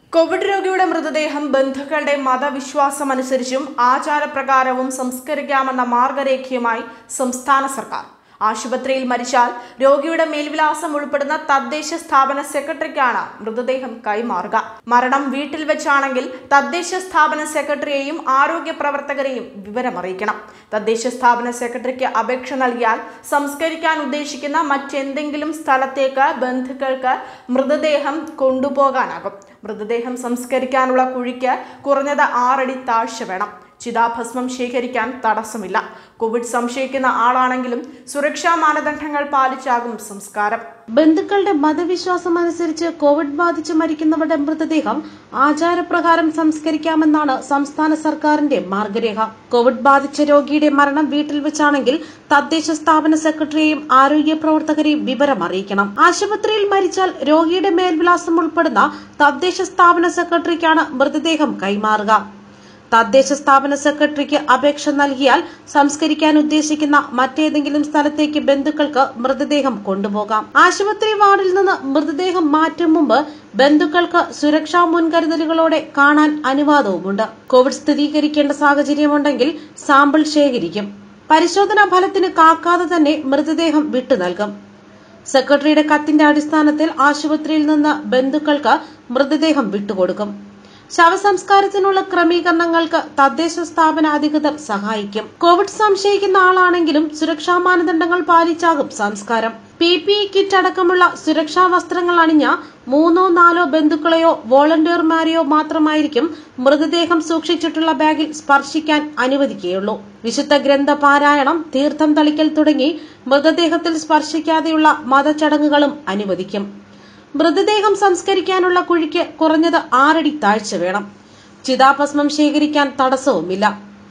Covid രോഗിയുടെ മൃതദേഹം ബന്ധുക്കളുടെ മതവിശ്വാസമനുസരിച്ചും ആചാരപ്രകാരവും സംസ്കരിക്കാമെന്ന മാർഗരേഖയുമായി സംസ്ഥാന സർക്കാർ ആശുപത്രിയിൽ മരിച്ചാൽ രോഗിയുടെ മേൽവിലാസം ഉൾപ്പെടുന്ന തദ്ദേശ സ്ഥാപന സെക്രട്ടറിക്കാണ് മൃതദേഹം കൈമാറുക മരണം വീട്ടിൽ വെച്ചാണെങ്കിൽ തദ്ദേശ സ്ഥാപന സെക്രട്ടറിയെയും ആരോഗ്യ പ്രവർത്തകരെയും വിവരമറിയിക്കണം തദ്ദേശ സ്ഥാപന സെക്രട്ടറിക്ക് അപേക്ഷ നൽകിയാൽ സംസ്കരിക്കാൻ ഉദ്ദേശിക്കുന്ന മറ്റെന്തെങ്കിലും സ്ഥലത്തേക്ക് ബന്ധുക്കൾക്ക് മൃതദേഹം കൊണ്ടുപോകാനാകും മൃതദേഹം സംസ്കരിക്കാനുള്ള കുഴിക്ക് കുറഞ്ഞത് ആറടി താഴ്ച വേണം ചിതാഭസ്മം ശേഖരിക്കാൻ തടസ്സമില്ല കോവിഡ് സംശയിക്കുന്ന ആളാണെങ്കിലും സുരക്ഷാ മാനദണ്ഡങ്ങൾ പാലിച്ചാകും സംസ്കാരം ബന്ധുക്കളുടെ മതവിശ്വാസം അനുസരിച്ച് കോവിഡ് ബാധിച്ച് മരിക്കുന്നവരുടെ മൃതദേഹം ആചാരപ്രകാരം സംസ്കരിക്കാമെന്നാണ് സംസ്ഥാന സർക്കാരിന്റെ മാർഗരേഖ കോവിഡ് ബാധിച്ച രോഗിയുടെ മരണം വീട്ടിൽ വെച്ചാണെങ്കിൽ തദ്ദേശ സ്ഥാപന സെക്രട്ടറിയെയും ആരോഗ്യ പ്രവർത്തകരെയും വിവരം അറിയിക്കണം ആശുപത്രിയിൽ മരിച്ചാൽ രോഗിയുടെ മേൽവിലാസം ഉൾപ്പെടുന്ന തദ്ദേശ സ്ഥാപന സെക്രട്ടറിക്കാണ് മൃതദേഹം കൈമാറുക തദ്ദേശ സ്ഥാപന സെക്രട്ടറിക്ക് അപേക്ഷ നൽകിയാൽ സംസ്കരിക്കാൻ ഉദ്ദേശിക്കുന്ന മറ്റേതെങ്കിലും സ്ഥലത്തേക്ക് ബന്ധുക്കൾക്ക് മൃതദേഹം കൊണ്ടുപോകാം ആശുപത്രി വാർഡിൽ നിന്ന് മൃതദേഹം മാറ്റും മുമ്പ് ബന്ധുക്കൾക്ക് സുരക്ഷാ മുൻകരുതലുകളോടെ കാണാൻ അനുവാദവുമുണ്ട് കോവിഡ് സ്ഥിരീകരിക്കേണ്ട സാഹചര്യമുണ്ടെങ്കിൽ സാമ്പിൾ ശേഖരിക്കും പരിശോധനാ ഫലത്തിന് കാക്കാതെ തന്നെ മൃതദേഹം വിട്ടു നൽകും സെക്രട്ടറിയുടെ കത്തിന്റെ അടിസ്ഥാനത്തിൽ ആശുപത്രിയിൽ നിന്ന് ബന്ധുക്കൾക്ക് മൃതദേഹം വിട്ടുകൊടുക്കും ശവസംസ്കാരത്തിനുള്ള ക്രമീകരണങ്ങൾക്ക് തദ്ദേശ സ്ഥാപന അധികൃതർ സഹായിക്കും കോവിഡ് സംശയിക്കുന്ന ആളാണെങ്കിലും സുരക്ഷാ മാനദണ്ഡങ്ങൾ പാലിച്ചാകും സംസ്കാരം പി പി ഇ കിറ്റ് അടക്കമുള്ള സുരക്ഷാ വസ്ത്രങ്ങൾ അണിഞ്ഞ മൂന്നോ നാലോ ബന്ധുക്കളെയോ വോളണ്ടിയർമാരെയോ മാത്രമായിരിക്കും മൃതദേഹം സൂക്ഷിച്ചിട്ടുള്ള ബാഗിൽ സ്പർശിക്കാൻ അനുവദിക്കുകയുള്ളൂ വിശുദ്ധ ഗ്രന്ഥ പാരായണം തീർത്ഥം തളിക്കൽ തുടങ്ങി മൃതദേഹത്തിൽ സ്പർശിക്കാതെയുള്ള മതചടങ്ങുകളും അനുവദിക്കും മൃതദേഹം സംസ്കരിക്കാനുള്ള കുഴിക്ക് കുറഞ്ഞത് ആറടി താഴ്ച വേണം ചിതാഭസ്മം ശേഖരിക്കാൻ തടസ്സവുമില്ല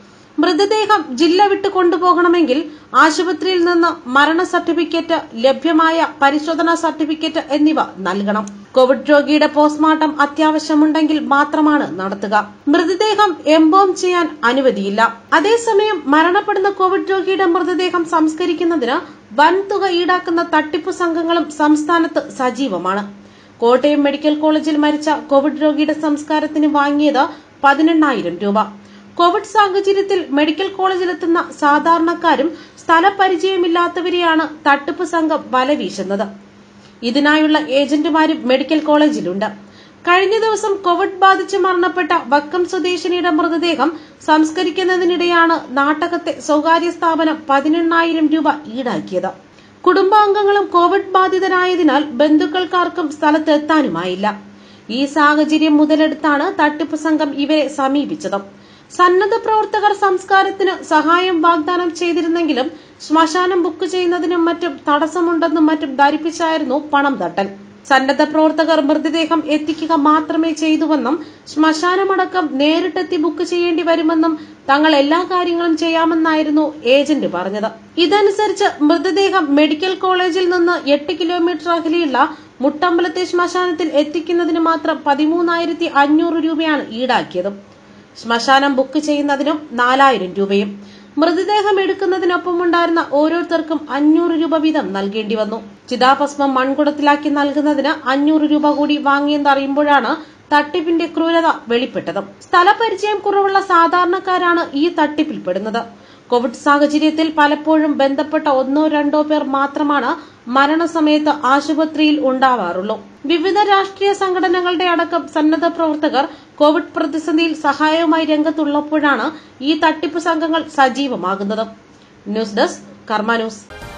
മൃതദേഹം ജില്ല വിട്ട് കൊണ്ടുപോകണമെങ്കിൽ ആശുപത്രിയിൽ നിന്ന് മരണ സർട്ടിഫിക്കറ്റ് ലഭ്യമായ പരിശോധനാ സർട്ടിഫിക്കറ്റ് എന്നിവ നൽകണം കോവിഡ് രോഗിയുടെ പോസ്റ്റ്മോർട്ടം അത്യാവശ്യമുണ്ടെങ്കിൽ മാത്രമാണ് നടത്തുക മൃതദേഹം എംബോം ചെയ്യാൻ അനുമതിയില്ല അതേസമയം മരണപ്പെടുന്ന കോവിഡ് രോഗിയുടെ മൃതദേഹം സംസ്കരിക്കുന്നതിന് വൻതുക ഈടാക്കുന്ന തട്ടിപ്പു സംഘങ്ങളും സംസ്ഥാനത്ത് സജീവമാണ് കോട്ടയം മെഡിക്കൽ കോളേജിൽ മരിച്ച കോവിഡ് രോഗിയുടെ സംസ്കാരത്തിന് വാങ്ങിയത് പതിനെണ്ണായിരം രൂപ കോവിഡ് സാഹചര്യത്തിൽ മെഡിക്കൽ കോളേജിലെത്തുന്ന സാധാരണക്കാരും സ്ഥലപരിചയമില്ലാത്തവരെയാണ് തട്ടിപ്പ് സംഘം വലവീശുന്നത് ഇതിനായുള്ള ഏജന്റുമാരും മെഡിക്കൽ കോളേജിലുണ്ട് കഴിഞ്ഞ ദിവസം കോവിഡ് ബാധിച്ച് മരണപ്പെട്ട വക്കം സ്വദേശിനിയുടെ മൃതദേഹം സംസ്കരിക്കുന്നതിനിടെയാണ് നാട്ടകത്തെ സ്വകാര്യ സ്ഥാപനം പതിനെണ്ണായിരം രൂപ ഈടാക്കിയത് കുടുംബാംഗങ്ങളും കോവിഡ് ബാധിതരായതിനാൽ ബന്ധുക്കൾക്കാർക്കും സ്ഥലത്തെത്താനുമായില്ല ഈ സാഹചര്യം മുതലെടുത്താണ് തട്ടിപ്പ് സംഘം ഇവരെ സമീപിച്ചത് സന്നദ്ധ പ്രവർത്തകർ സംസ്കാരത്തിന് സഹായം വാഗ്ദാനം ചെയ്തിരുന്നെങ്കിലും ശ്മശാനം ബുക്ക് ചെയ്യുന്നതിനും മറ്റും തടസ്സമുണ്ടെന്നും മറ്റും ധരിപ്പിച്ചായിരുന്നു പണം തട്ടൽ സന്നദ്ധ പ്രവർത്തകർ മൃതദേഹം എത്തിക്കുക മാത്രമേ ചെയ്തുവെന്നും ശ്മശാനമടക്കം നേരിട്ടെത്തി ബുക്ക് ചെയ്യേണ്ടി വരുമെന്നും തങ്ങൾ എല്ലാ കാര്യങ്ങളും ചെയ്യാമെന്നായിരുന്നു ഏജന്റ് പറഞ്ഞത് ഇതനുസരിച്ച് മൃതദേഹം മെഡിക്കൽ കോളേജിൽ നിന്ന് എട്ട് കിലോമീറ്റർ അകലെയുള്ള മുട്ടമ്പലത്തെ ശ്മശാനത്തിൽ എത്തിക്കുന്നതിന് മാത്രം പതിമൂന്നായിരത്തി അഞ്ഞൂറ് രൂപയാണ് ഈടാക്കിയത് ശ്മശാനം ബുക്ക് ചെയ്യുന്നതിനും നാലായിരം രൂപയും മൃതദേഹം എടുക്കുന്നതിനൊപ്പമുണ്ടായിരുന്ന ഓരോരുത്തർക്കും അഞ്ഞൂറ് രൂപ വീതം നൽകേണ്ടി വന്നു ചിതാഭസ്മം മൺകുടത്തിലാക്കി നൽകുന്നതിന് അഞ്ഞൂറ് രൂപ കൂടി വാങ്ങിയെന്നറിയുമ്പോഴാണ് തട്ടിപ്പിന്റെ ക്രൂരത വെളിപ്പെട്ടത് സ്ഥലപരിചയം കുറവുള്ള സാധാരണക്കാരാണ് ഈ തട്ടിപ്പിൽപ്പെടുന്നത് കോവിഡ് സാഹചര്യത്തിൽ പലപ്പോഴും ബന്ധപ്പെട്ട ഒന്നോ രണ്ടോ പേർ മാത്രമാണ് മരണസമയത്ത് ആശുപത്രിയിൽ ഉണ്ടാവാറുള്ളൂ വിവിധ രാഷ്ട്രീയ സംഘടനകളുടെ അടക്കം സന്നദ്ധ പ്രവർത്തകർ കോവിഡ് പ്രതിസന്ധിയിൽ സഹായവുമായി രംഗത്തുള്ളപ്പോഴാണ് ഈ തട്ടിപ്പ് സംഘങ്ങൾ സജീവമാകുന്നത് ന്യൂസ് ഡെസ്ക് കർമ്മ ന്യൂസ്